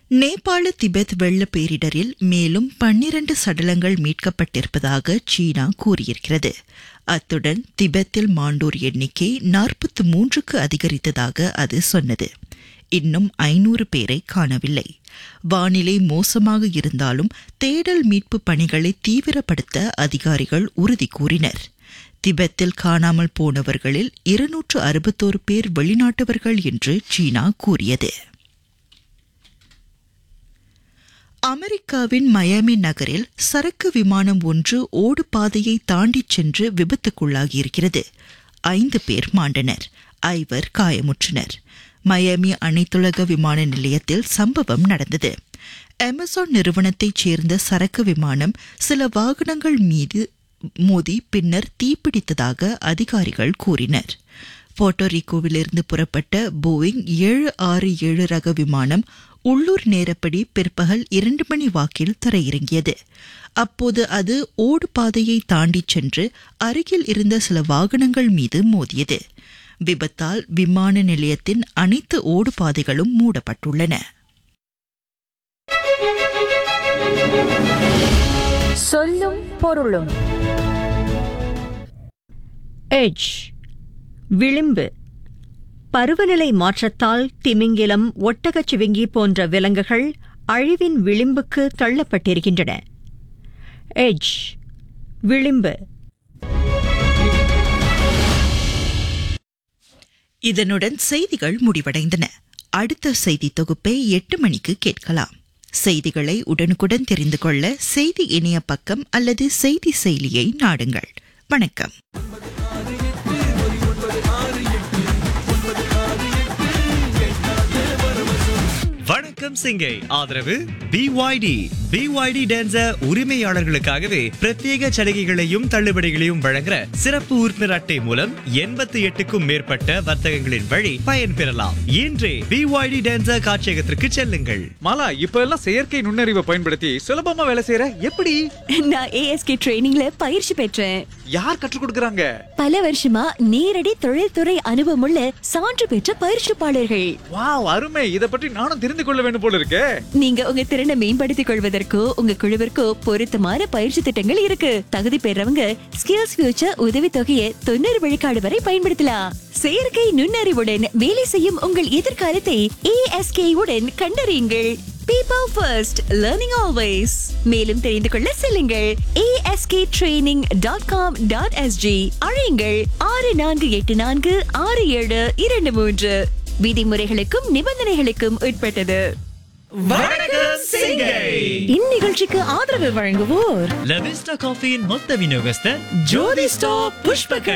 நேபாள திபெத் வெள்ள பேரிடரில் மேலும் பன்னிரண்டு சடலங்கள் மீட்கப்பட்டிருப்பதாக சீனா கூறியிருக்கிறது அத்துடன் திபெத்தில் மாண்டோர் எண்ணிக்கை நாற்பத்து மூன்றுக்கு அதிகரித்ததாக அது சொன்னது இன்னும் ஐநூறு பேரை காணவில்லை வானிலை மோசமாக இருந்தாலும் தேடல் மீட்பு பணிகளை தீவிரப்படுத்த அதிகாரிகள் உறுதி கூறினர் திபெத்தில் காணாமல் போனவர்களில் இருநூற்று அறுபத்தோரு பேர் வெளிநாட்டவர்கள் என்று சீனா கூறியது அமெரிக்காவின் மயாமி நகரில் சரக்கு விமானம் ஒன்று ஓடு பாதையை தாண்டிச் சென்று விபத்துக்குள்ளாகியிருக்கிறது ஐந்து பேர் மாண்டனர் ஐவர் காயமுற்றனர் மயாமி அனைத்துலக விமான நிலையத்தில் சம்பவம் நடந்தது அமேசான் நிறுவனத்தைச் சேர்ந்த சரக்கு விமானம் சில வாகனங்கள் மீது மோதி பின்னர் தீப்பிடித்ததாக அதிகாரிகள் கூறினர் போர்ட்டோரிக்கோவிலிருந்து புறப்பட்ட போயிங் ஏழு ஆறு ஏழு ரக விமானம் உள்ளூர் நேரப்படி பிற்பகல் இரண்டு மணி வாக்கில் தரையிறங்கியது அப்போது அது ஓடு பாதையை தாண்டிச் சென்று அருகில் இருந்த சில வாகனங்கள் மீது மோதியது விபத்தால் விமான நிலையத்தின் அனைத்து ஓடு பாதைகளும் மூடப்பட்டுள்ளன சொல்லும் பொருளும் எட்ஜ் விளிம்பு பருவநிலை மாற்றத்தால் திமிங்கிலம் ஒட்டகச்சிவிங்கி போன்ற விலங்குகள் அழிவின் விளிம்புக்கு தள்ளப்பட்டிருக்கின்றன எட்ஜ் விளிம்பு இதனுடன் செய்திகள் முடிவடைந்தன அடுத்த செய்தி தொகுப்பை எட்டு மணிக்கு கேட்கலாம் செய்திகளை உடனுக்குடன் தெரிந்து கொள்ள செய்தி இணைய பக்கம் அல்லது செய்தி செயலியை நாடுங்கள் வணக்கம் வணக்கம் சிங்கை ஆதரவு பிஒய்டி பிஒய்டி டான்சர் உரிமையாளர்களுக்காகவே பிரத்யேக சலுகைகளையும் தள்ளுபடிகளையும் வழங்குற சிறப்பு உறுப்பினர் அட்டை மூலம் எண்பத்தி எட்டுக்கும் மேற்பட்ட வர்த்தகங்களின் வழி பயன்பெறலாம் இன்றே பிஒய்டி டான்சர் காட்சியகத்திற்கு செல்லுங்கள் மாலா இப்ப எல்லாம் செயற்கை நுண்ணறிவை பயன்படுத்தி சுலபமா வேலை செய்யற எப்படி நான் ஏஎஸ்கே ட்ரைனிங்ல பயிற்சி பெற்றேன் யார் கற்றுக் கொடுக்கறாங்க பல வருஷமா நேரடி தொழில்துறை அனுபவமுள்ள சான்று பெற்ற பயிற்சிப்பாளர்கள் வாவ் அருமை இத பற்றி நானும் தெரிந்து கொள்ள வேண்டும் போல இருக்கே நீங்க உங்க திறனை மேம்படுத்திக் கொள்வதற்கோ உங்க குழுவிற்கோ பொருத்தமான பயிற்சி திட்டங்கள் இருக்கு தகுதி பெறவங்க ஸ்கில்ஸ் ஃபியூச்சர் உதவி தொகையை தொண்ணூறு விழுக்காடு வரை பயன்படுத்தலாம் செயற்கை நுண்ணறிவுடன் வேலை செய்யும் உங்கள் எதிர்காலத்தை ஏஎஸ்கே உடன் கண்டறியுங்கள் பீப்பிள் ஃபர்ஸ்ட் லேர்னிங் ஆல்வேஸ் மேலும் தெரிந்து கொள்ள செல்லுங்கள் ASK training dot com dot SG அழையுங்கள் ஆறு நான்கு எட்டு நான்கு ஆறு ஏழு இரண்டு மூன்று விதிமுறைகளுக்கும் நிபந்தனைகளுக்கும் உட்பட்டது வணக்கம் சிங்கை இந்நிகழ்ச்சிக்கு ஆதரவு வழங்குவோர் லவிஸ்டா காஃபியின் மொத்த விநியோகஸ்தர் ஜோதி ஸ்டாப் புஷ்பகர்